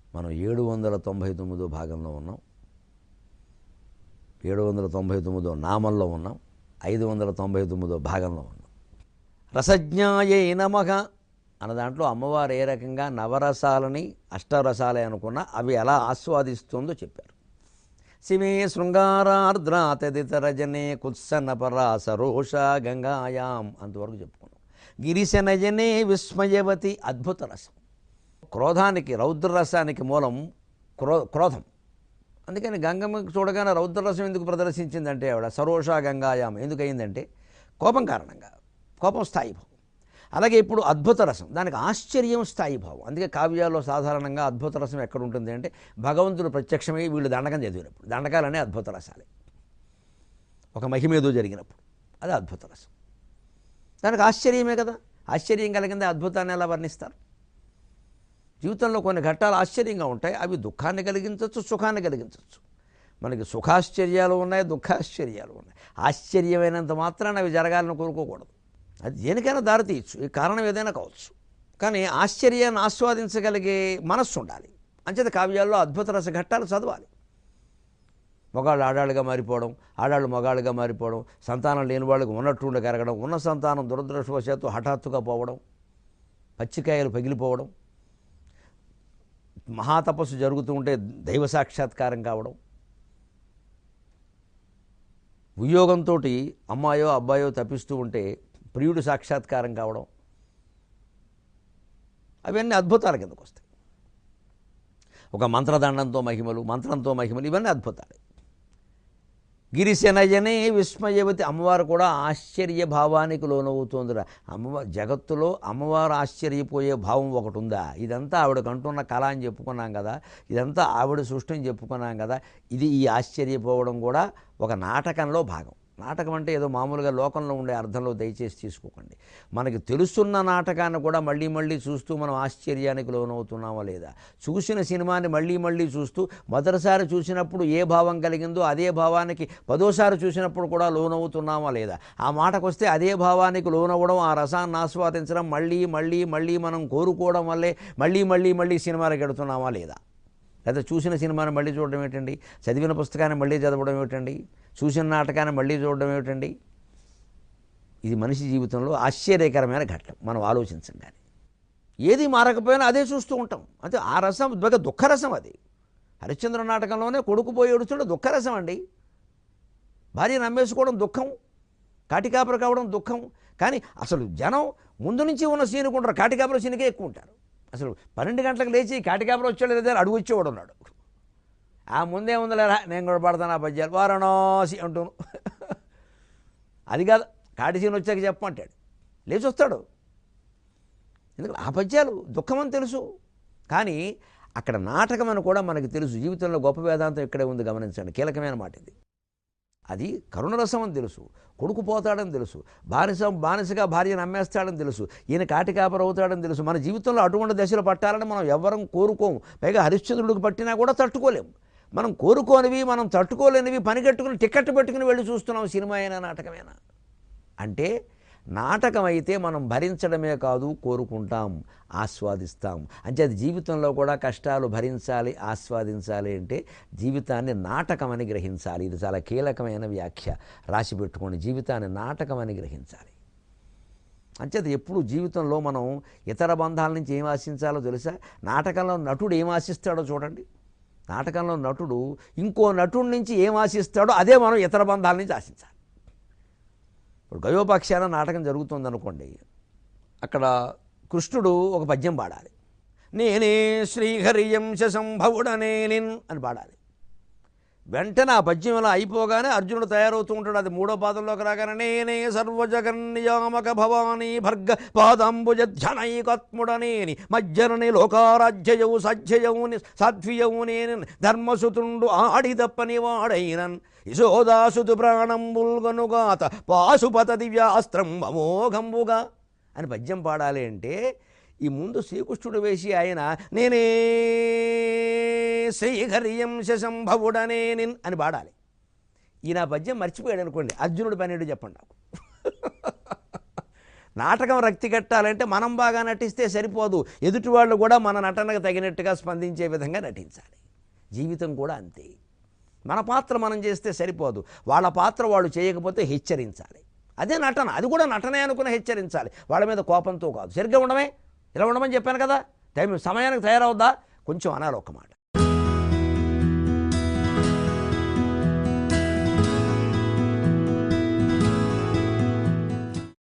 మనం ఏడు వందల తొంభై తొమ్మిదో భాగంలో ఉన్నాం ఏడు వందల తొంభై తొమ్మిదో నామంలో ఉన్నాం ఐదు వందల తొంభై తొమ్మిదో భాగంలో ఉన్నాం రసజ్ఞాయే నమః అన్న దాంట్లో అమ్మవారు ఏ రకంగా నవరసాలని అష్టరసాలే అనుకున్నా అవి ఎలా ఆస్వాదిస్తుందో చెప్పారు శివే శృంగారార్ద్ర తదితరజనే కుత్సన పరాస రోష గంగాయాం అంతవరకు చెప్పుకున్నాం గిరిశనజనే విస్మయవతి అద్భుత రసం క్రోధానికి రౌద్రరసానికి మూలం క్రో క్రోధం అందుకని గంగమ్మ చూడగానే రౌద్రరసం ఎందుకు ప్రదర్శించిందంటే ఆవిడ సరోష గంగాయాం ఎందుకు అయిందంటే కోపం కారణంగా కోపం స్థాయి భావం అలాగే ఇప్పుడు అద్భుత రసం దానికి ఆశ్చర్యం స్థాయి భావం అందుకే కావ్యాల్లో సాధారణంగా అద్భుత రసం ఎక్కడ ఉంటుంది అంటే భగవంతుడు ప్రత్యక్షమై వీళ్ళు దండకం చదివినప్పుడు దండకాలనే అద్భుత రసాలే ఒక మహిమేదో జరిగినప్పుడు అది అద్భుత రసం దానికి ఆశ్చర్యమే కదా ఆశ్చర్యం కలిగిందే అద్భుతాన్ని ఎలా వర్ణిస్తారు జీవితంలో కొన్ని ఘట్టాలు ఆశ్చర్యంగా ఉంటాయి అవి దుఃఖాన్ని కలిగించవచ్చు సుఖాన్ని కలిగించవచ్చు మనకి సుఖాశ్చర్యాలు ఉన్నాయి దుఃఖాశ్చర్యాలు ఉన్నాయి ఆశ్చర్యమైనంత మాత్రాన అవి జరగాలని కోరుకోకూడదు అది దేనికైనా దారి తీయచ్చు ఈ కారణం ఏదైనా కావచ్చు కానీ ఆశ్చర్యాన్ని ఆస్వాదించగలిగే మనస్సు ఉండాలి అంచేత కావ్యాల్లో అద్భుత రస ఘట్టాలు చదవాలి మగాళ్ళు ఆడాళ్ళుగా మారిపోవడం ఆడాళ్ళు మగాళ్ళుగా మారిపోవడం సంతానం లేని వాళ్ళకి ఉన్నట్టుండి కరగడం ఉన్న సంతానం దురదృష్టవశాత్తు హఠాత్తుగా పోవడం పచ్చికాయలు పగిలిపోవడం మహాతపస్సు జరుగుతూ ఉంటే దైవ సాక్షాత్కారం కావడం ఉద్యోగంతో అమ్మాయో అబ్బాయో తప్పిస్తూ ఉంటే ప్రియుడు సాక్షాత్కారం కావడం అవన్నీ అద్భుతాల కిందకు వస్తాయి ఒక మంత్రదండంతో మహిమలు మంత్రంతో మహిమలు ఇవన్నీ అద్భుతాలు గిరిశనజనే విస్మయవతి అమ్మవారు కూడా ఆశ్చర్య భావానికి లోనవుతోందిరా అమ్మవారు జగత్తులో అమ్మవారు ఆశ్చర్యపోయే భావం ఒకటి ఉందా ఇదంతా ఆవిడకు అంటున్న కళ అని చెప్పుకున్నాం కదా ఇదంతా ఆవిడ సృష్టి అని చెప్పుకున్నాం కదా ఇది ఈ ఆశ్చర్యపోవడం కూడా ఒక నాటకంలో భాగం నాటకం అంటే ఏదో మామూలుగా లోకంలో ఉండే అర్థంలో దయచేసి తీసుకోకండి మనకి తెలుస్తున్న నాటకాన్ని కూడా మళ్ళీ మళ్ళీ చూస్తూ మనం ఆశ్చర్యానికి లోనవుతున్నామా లేదా చూసిన సినిమాని మళ్ళీ మళ్ళీ చూస్తూ మొదటిసారి చూసినప్పుడు ఏ భావం కలిగిందో అదే భావానికి పదోసారి చూసినప్పుడు కూడా లోనవుతున్నామా లేదా ఆ మాటకు వస్తే అదే భావానికి లోనవ్వడం ఆ రసాన్ని ఆస్వాదించడం మళ్ళీ మళ్ళీ మళ్ళీ మనం కోరుకోవడం వల్లే మళ్ళీ మళ్ళీ మళ్ళీ సినిమాలకు ఎడుతున్నామా లేదా లేదా చూసిన సినిమాని మళ్ళీ చూడడం ఏంటండి చదివిన పుస్తకాన్ని మళ్ళీ చదవడం ఏమిటండి చూసిన నాటకాన్ని మళ్ళీ చూడడం ఏమిటండి ఇది మనిషి జీవితంలో ఆశ్చర్యకరమైన ఘట్టం మనం ఆలోచించం కానీ ఏది మారకపోయినా అదే చూస్తూ ఉంటాం అంటే ఆ రసం ఒక దుఃఖరసం అది హరిశ్చంద్ర నాటకంలోనే కొడుకు పోయి ఏడుస్తుంటే దుఃఖరసం అండి భార్య నమ్మేసుకోవడం దుఃఖం కాటికాపుర కావడం దుఃఖం కానీ అసలు జనం ముందు నుంచి ఉన్న సీనుకు ఉంటారు కాటికాపుర సీనుకే ఎక్కువ ఉంటారు అసలు పన్నెండు గంటలకు లేచి కాటికాపుర వచ్చాడు లేదా అడుగు వచ్చేవాడు ఉన్నాడు ఆ ముందే ఉందిలేరా నేను కూడా పడతాను ఆ పద్యాలు వారణాసి అంటూను అది కాదు కాటిసీని వచ్చాక చెప్పమంటాడు లేచి వస్తాడు ఎందుకంటే ఆ పద్యాలు దుఃఖం అని తెలుసు కానీ అక్కడ నాటకం అని కూడా మనకి తెలుసు జీవితంలో గొప్ప వేదాంతం ఇక్కడే ఉంది గమనించండి కీలకమైన మాట ఇది అది కరుణరసం అని తెలుసు కొడుకు పోతాడని తెలుసు బానిస బానిసగా భార్యను అమ్మేస్తాడని తెలుసు ఈయన కాటికాపర అవుతాడని తెలుసు మన జీవితంలో అటువంటి దశలు పట్టాలని మనం ఎవ్వరం కోరుకోము పైగా హరిశ్చంద్రుడికి పట్టినా కూడా తట్టుకోలేము మనం కోరుకోనివి మనం తట్టుకోలేనివి పనిగట్టుకుని టికెట్ పెట్టుకుని వెళ్ళి చూస్తున్నాం సినిమా అయినా నాటకమేనా అంటే నాటకం అయితే మనం భరించడమే కాదు కోరుకుంటాం ఆస్వాదిస్తాం అంటే అది జీవితంలో కూడా కష్టాలు భరించాలి ఆస్వాదించాలి అంటే జీవితాన్ని నాటకం అని గ్రహించాలి ఇది చాలా కీలకమైన వ్యాఖ్య రాసి పెట్టుకోండి జీవితాన్ని నాటకం అని గ్రహించాలి అంచేత ఎప్పుడు జీవితంలో మనం ఇతర బంధాల నుంచి ఏం ఆశించాలో తెలుసా నాటకంలో నటుడు ఏం ఆశిస్తాడో చూడండి నాటకంలో నటుడు ఇంకో నటుడి నుంచి ఏం ఆశిస్తాడో అదే మనం ఇతర బంధాల నుంచి ఆశించాలి ఇప్పుడు గయోపాఖ్యాన నాటకం జరుగుతుంది అనుకోండి అక్కడ కృష్ణుడు ఒక పద్యం పాడాలి నేనే శ్రీహరియంశ సంభవుడనే నిన్ అని పాడాలి వెంటనే ఆ పద్యం ఇలా అయిపోగానే అర్జునుడు తయారవుతూ ఉంటాడు అది మూడో పాదంలోకి రాగానే నేనే సర్వజగన్నియామక భవానీ భర్గ పాదాంబుజ ధ్యనైకత్ముడనేని మజ్జనని లోకారాధ్యయవు సధ్యయవు సాధ్వియవు నేను ధర్మసుతుండు ఆడి తప్పని వాడైనన్ యశోదాసుతు ప్రాణంబుల్గనుగాత పాశుపత దివ్యాస్త్రం అమోఘంబుగా అని పద్యం పాడాలి అంటే ఈ ముందు శ్రీకృష్ణుడు వేసి ఆయన నేనే శ్రీహరియంశ సంభవుడనే నిన్ అని పాడాలి ఈయన పద్యం మర్చిపోయాడు అనుకోండి అర్జునుడు పన్నెండు చెప్పండి నాకు నాటకం రక్తి కట్టాలంటే మనం బాగా నటిస్తే సరిపోదు ఎదుటి వాళ్ళు కూడా మన నటనకు తగినట్టుగా స్పందించే విధంగా నటించాలి జీవితం కూడా అంతే మన పాత్ర మనం చేస్తే సరిపోదు వాళ్ళ పాత్ర వాళ్ళు చేయకపోతే హెచ్చరించాలి అదే నటన అది కూడా నటనే అనుకుని హెచ్చరించాలి వాళ్ళ మీద కోపంతో కాదు సరిగ్గా ఉండమే ఇలా ఉండమని చెప్పాను కదా టైం సమయానికి తయారవుద్దా కొంచెం అనాలి ఒక మాట